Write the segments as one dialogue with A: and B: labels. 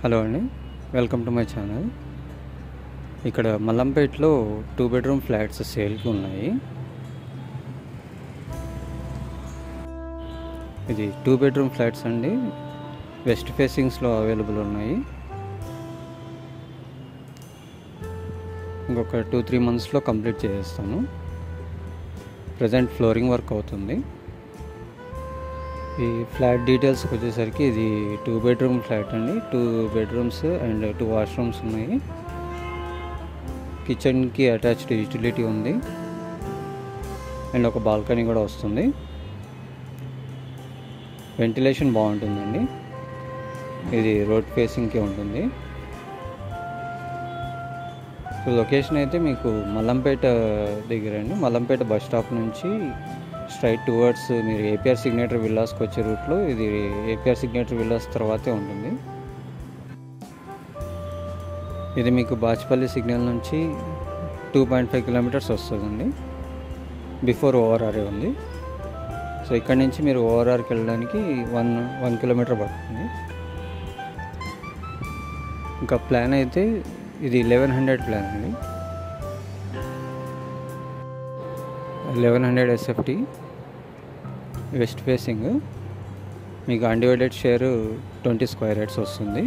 A: hello అండి welcome to my channel ఇక్కడ మల్లంపేటలో two bedroom flats సేల్కి ఉన్నాయి ఇది టూ బెడ్రూమ్ ఫ్లాట్స్ అండి వెస్ట్ ఫేసింగ్స్లో అవైలబుల్ ఉన్నాయి ఇంకొక టూ త్రీ మంత్స్లో కంప్లీట్ చేసేస్తాము ప్రజెంట్ ఫ్లోరింగ్ వర్క్ అవుతుంది ఈ ఫ్లాట్ డీటెయిల్స్కి వచ్చేసరికి ఇది టూ బెడ్రూమ్ ఫ్లాట్ అండి two bedrooms and two washrooms ఉన్నాయి కిచెన్కి అటాచ్డ్ యూటిలిటీ ఉంది అండ్ ఒక బాల్కనీ కూడా వస్తుంది వెంటిలేషన్ బాగుంటుందండి ఇది రోడ్ ఫేసింగ్కి ఉంటుంది సో లొకేషన్ అయితే మీకు మల్లంపేట దగ్గర అండి మల్లంపేట బస్ స్టాప్ నుంచి స్ట్రైట్ టువర్డ్స్ మీరు ఏపీఆర్ సిగ్నేచర్ విల్లాస్కి వచ్చే రూట్లో ఇది ఏపీఆర్ సిగ్నేచర్ విల్లాస్ తర్వాతే ఉంటుంది ఇది మీకు బాచ్పల్లి సిగ్నల్ నుంచి టూ పాయింట్ ఫైవ్ కిలోమీటర్స్ వస్తుందండి బిఫోర్ ఓఆర్ఆర్ఏ ఉంది సో ఇక్కడ నుంచి మీరు ఓఆర్ఆర్కి వెళ్ళడానికి వన్ వన్ కిలోమీటర్ పడుతుంది ఇంకా ప్లాన్ అయితే ఇది లెవెన్ హండ్రెడ్ ప్లాన్ అండి eleven hundred SFT west facing మీకు undivided share twenty square yards వస్తుంది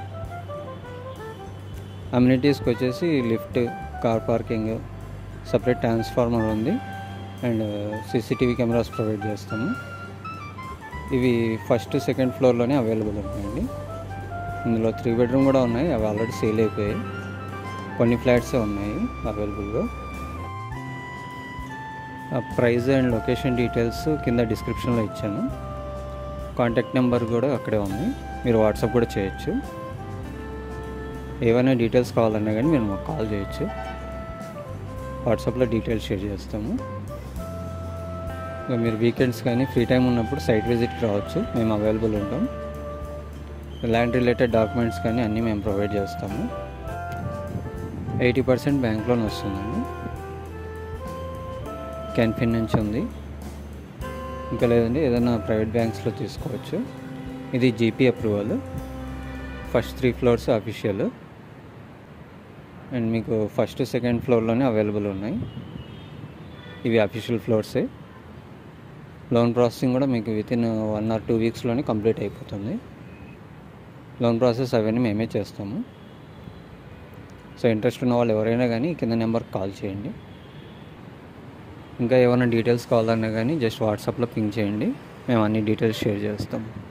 A: అమ్యూనిటీస్కి వచ్చేసి lift car parking separate transformer ఉంది అండ్ సీసీటీవీ కెమెరాస్ ప్రొవైడ్ చేస్తాము ఇవి ఫస్ట్ సెకండ్ ఫ్లోర్లోనే అవైలబుల్ ఉన్నాయండి ఇందులో త్రీ బెడ్రూమ్ కూడా ఉన్నాయి అవి ఆల్రెడీ సేల్ అయిపోయాయి కొన్ని ఫ్లాట్సే ఉన్నాయి అవైలబుల్గా ప్రైస్ అండ్ లొకేషన్ డీటెయిల్స్ కింద డిస్క్రిప్షన్లో ఇచ్చాను కాంటాక్ట్ నెంబర్ కూడా అక్కడే ఉంది మీరు వాట్సాప్ కూడా చేయొచ్చు ఏవైనా డీటెయిల్స్ కావాలన్నా కానీ మీరు మాకు కాల్ చేయొచ్చు వాట్సాప్లో డీటెయిల్స్ షేర్ చేస్తాము మీరు వీకెండ్స్ కానీ ఫ్రీ టైం ఉన్నప్పుడు సైట్ విజిట్కి రావచ్చు మేము అవైలబుల్ ఉంటాం ల్యాండ్ రిలేటెడ్ డాక్యుమెంట్స్ కానీ అన్నీ మేము ప్రొవైడ్ చేస్తాము ఎయిటీ పర్సెంట్ బ్యాంక్ లోన్ వస్తుందండి క్యాన్ఫిన్ నుంచి ఉంది ఇంకా లేదండి ఏదైనా ప్రైవేట్ బ్యాంక్స్లో తీసుకోవచ్చు ఇది GP approval first three floors official and మీకు ఫస్ట్ సెకండ్ ఫ్లోర్లోనే అవైలబుల్ ఉన్నాయి ఇవి అఫీషియల్ ఫ్లోర్సే లోన్ ప్రాసెసింగ్ కూడా మీకు with in one or two వీక్స్లోనే కంప్లీట్ అయిపోతుంది లోన్ ప్రాసెస్ అవన్నీ మేమే చేస్తాము సో ఇంట్రెస్ట్ ఉన్న వాళ్ళు ఎవరైనా కానీ కింద నెంబర్కి కాల్ చేయండి ఇంకా ఏమైనా డీటెయిల్స్ కావాలన్నా కానీ జస్ట్ వాట్సాప్లో పింక్ చేయండి మేము అన్ని డీటెయిల్స్ షేర్ చేస్తాము